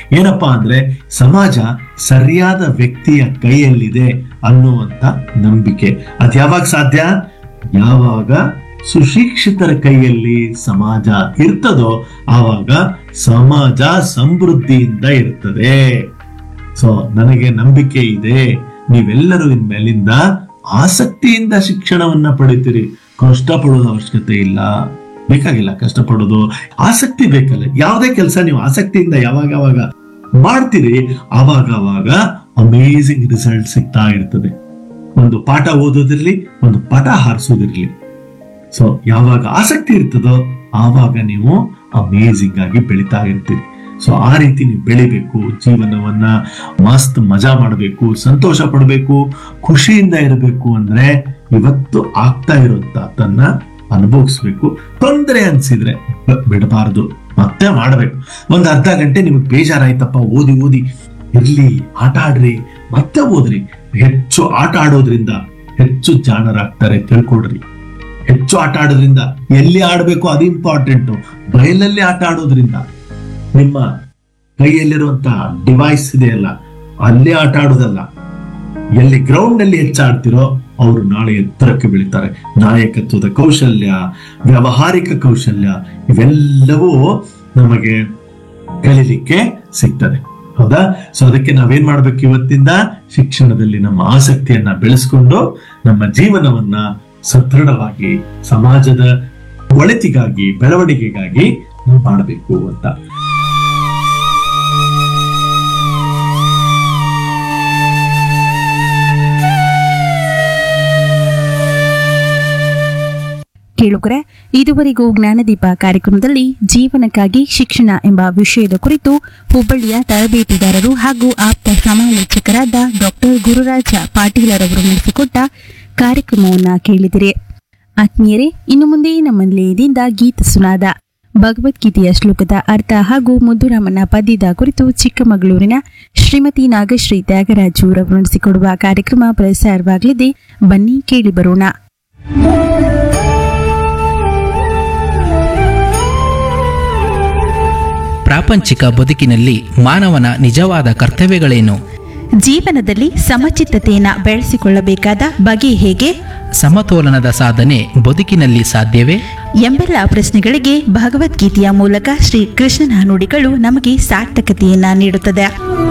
ಏನಪ್ಪಾ ಅಂದ್ರೆ ಸಮಾಜ ಸರಿಯಾದ ವ್ಯಕ್ತಿಯ ಕೈಯಲ್ಲಿದೆ ಅನ್ನುವಂತ ನಂಬಿಕೆ ಅದ್ ಯಾವಾಗ ಸಾಧ್ಯ ಯಾವಾಗ ಸುಶಿಕ್ಷಿತರ ಕೈಯಲ್ಲಿ ಸಮಾಜ ಇರ್ತದೋ ಆವಾಗ ಸಮಾಜ ಸಮೃದ್ಧಿಯಿಂದ ಇರ್ತದೆ ಸೊ ನನಗೆ ನಂಬಿಕೆ ಇದೆ ನೀವೆಲ್ಲರೂ ಇನ್ಮೇಲಿಂದ ಆಸಕ್ತಿಯಿಂದ ಶಿಕ್ಷಣವನ್ನ ಪಡಿತೀರಿ ಕಷ್ಟಪಡೋದು ಅವಶ್ಯಕತೆ ಇಲ್ಲ ಬೇಕಾಗಿಲ್ಲ ಕಷ್ಟಪಡೋದು ಆಸಕ್ತಿ ಬೇಕಲ್ಲ ಯಾವುದೇ ಕೆಲಸ ನೀವು ಆಸಕ್ತಿಯಿಂದ ಯಾವಾಗ ಯಾವಾಗ ಮಾಡ್ತೀರಿ ಆವಾಗ ಆವಾಗ ಅಮೇಸಿಂಗ್ ರಿಸಲ್ಟ್ ಸಿಗ್ತಾ ಇರ್ತದೆ ಒಂದು ಪಾಠ ಓದೋದಿರ್ಲಿ ಒಂದು ಪಟ ಹಾರಿಸೋದಿರ್ಲಿ ಸೊ ಯಾವಾಗ ಆಸಕ್ತಿ ಇರ್ತದೋ ಆವಾಗ ನೀವು ಅಮೇಸಿಂಗ್ ಆಗಿ ಬೆಳಿತಾ ಇರ್ತೀರಿ ಸೊ ಆ ರೀತಿ ನೀವು ಬೆಳಿಬೇಕು ಜೀವನವನ್ನ ಮಸ್ತ್ ಮಜಾ ಮಾಡಬೇಕು ಸಂತೋಷ ಪಡಬೇಕು ಖುಷಿಯಿಂದ ಇರಬೇಕು ಅಂದ್ರೆ ಇವತ್ತು ಆಗ್ತಾ ಇರುವಂತ ತನ್ನ ಅನುಭವಿಸ್ಬೇಕು ತೊಂದರೆ ಅನ್ಸಿದ್ರೆ ಬ- ಬಿಡಬಾರದು ಮತ್ತೆ ಮಾಡಬೇಕು ಒಂದ್ ಅರ್ಧ ಗಂಟೆ ನಿಮಗೆ ಬೇಜಾರಾಯ್ತಪ್ಪ ಓದಿ ಓದಿ ಇರ್ಲಿ ಆಟ ಆಡ್ರಿ ಮತ್ತೆ ಓದ್ರಿ ಹೆಚ್ಚು ಆಟ ಆಡೋದ್ರಿಂದ ಹೆಚ್ಚು ಜಾಣರಾಗ್ತಾರೆ ತಿಳ್ಕೊಡ್ರಿ ಹೆಚ್ಚು ಆಟ ಆಡೋದ್ರಿಂದ ಎಲ್ಲಿ ಆಡಬೇಕು ಅದು ಇಂಪಾರ್ಟೆಂಟ್ ಬಯಲಲ್ಲಿ ಆಟ ಆಡೋದ್ರಿಂದ ನಿಮ್ಮ ಕೈಯಲ್ಲಿರುವಂತಹ ಡಿವೈಸ್ ಇದೆಯಲ್ಲ ಅಲ್ಲೇ ಆಟ ಆಡೋದಲ್ಲ ಎಲ್ಲಿ ಗ್ರೌಂಡ್ ನಲ್ಲಿ ಹೆಚ್ಚಾಡ್ತಿರೋ ಅವರು ನಾಳೆ ಎತ್ತರಕ್ಕೆ ಬೆಳಿತಾರೆ ನಾಯಕತ್ವದ ಕೌಶಲ್ಯ ವ್ಯಾವಹಾರಿಕ ಕೌಶಲ್ಯ ಇವೆಲ್ಲವೂ ನಮಗೆ ಕಲೀಲಿಕ್ಕೆ ಸಿಗ್ತದೆ ಹೌದಾ ಸೊ ಅದಕ್ಕೆ ನಾವೇನ್ ಮಾಡ್ಬೇಕು ಇವತ್ತಿಂದ ಶಿಕ್ಷಣದಲ್ಲಿ ನಮ್ಮ ಆಸಕ್ತಿಯನ್ನ ಬೆಳೆಸ್ಕೊಂಡು ನಮ್ಮ ಜೀವನವನ್ನ ಸದೃಢವಾಗಿ ಸಮಾಜದ ಒಳಿತಿಗಾಗಿ ಬೆಳವಣಿಗೆಗಾಗಿ ನಾವು ಮಾಡಬೇಕು ಅಂತ ಕೇಳುಗರೆ ಇದುವರೆಗೂ ಜ್ಞಾನದೀಪ ಕಾರ್ಯಕ್ರಮದಲ್ಲಿ ಜೀವನಕ್ಕಾಗಿ ಶಿಕ್ಷಣ ಎಂಬ ವಿಷಯದ ಕುರಿತು ಹುಬ್ಬಳ್ಳಿಯ ತರಬೇತಿದಾರರು ಹಾಗೂ ಆಪ್ತ ಸಮಾಲೋಚಕರಾದ ಡಾಕ್ಟರ್ ಗುರುರಾಜ ಪಾಟೀಲರವರು ನಡೆಸಿಕೊಟ್ಟ ಕಾರ್ಯಕ್ರಮವನ್ನ ಕೇಳಿದಿರಿ ಆತ್ಮೀಯರೇ ಇನ್ನು ಮುಂದೆ ನಮ್ಮ ನಿಲಯದಿಂದ ಗೀತ ಸುನಾದ ಭಗವದ್ಗೀತೆಯ ಶ್ಲೋಕದ ಅರ್ಥ ಹಾಗೂ ಮುದ್ದುರಾಮನ ಪದ್ಯದ ಕುರಿತು ಚಿಕ್ಕಮಗಳೂರಿನ ಶ್ರೀಮತಿ ನಾಗಶ್ರೀ ತ್ಯಾಗರಾಜು ರವರು ನಡೆಸಿಕೊಡುವ ಕಾರ್ಯಕ್ರಮ ಪ್ರಸಾರವಾಗಲಿದೆ ಬನ್ನಿ ಕೇಳಿ ಬರೋಣ ಪ್ರಾಪಂಚಿಕ ಬದುಕಿನಲ್ಲಿ ಮಾನವನ ನಿಜವಾದ ಕರ್ತವ್ಯಗಳೇನು ಜೀವನದಲ್ಲಿ ಸಮಚಿತ್ತತೆಯನ್ನು ಬೆಳೆಸಿಕೊಳ್ಳಬೇಕಾದ ಬಗೆ ಹೇಗೆ ಸಮತೋಲನದ ಸಾಧನೆ ಬದುಕಿನಲ್ಲಿ ಸಾಧ್ಯವೇ ಎಂಬೆಲ್ಲ ಪ್ರಶ್ನೆಗಳಿಗೆ ಭಗವದ್ಗೀತೆಯ ಮೂಲಕ ಶ್ರೀ ಕೃಷ್ಣನ ನುಡಿಗಳು ನಮಗೆ ಸಾರ್ಥಕತೆಯನ್ನ ನೀಡುತ್ತದೆ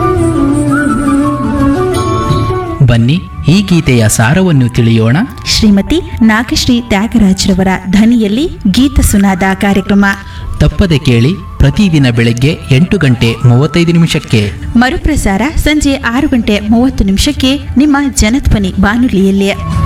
ಬನ್ನಿ ಈ ಗೀತೆಯ ಸಾರವನ್ನು ತಿಳಿಯೋಣ ಶ್ರೀಮತಿ ನಾಗಶ್ರೀ ತ್ಯಾಗರಾಜ್ರವರ ಧ್ವನಿಯಲ್ಲಿ ಗೀತ ಸುನಾದ ಕಾರ್ಯಕ್ರಮ ತಪ್ಪದೆ ಕೇಳಿ ಪ್ರತಿದಿನ ಬೆಳಗ್ಗೆ ಎಂಟು ಗಂಟೆ ಮೂವತ್ತೈದು ನಿಮಿಷಕ್ಕೆ ಮರುಪ್ರಸಾರ ಸಂಜೆ ಆರು ಗಂಟೆ ಮೂವತ್ತು ನಿಮಿಷಕ್ಕೆ ನಿಮ್ಮ ಜನಧ್ವನಿ ಬಾನುಲಿಯಲ್ಲಿ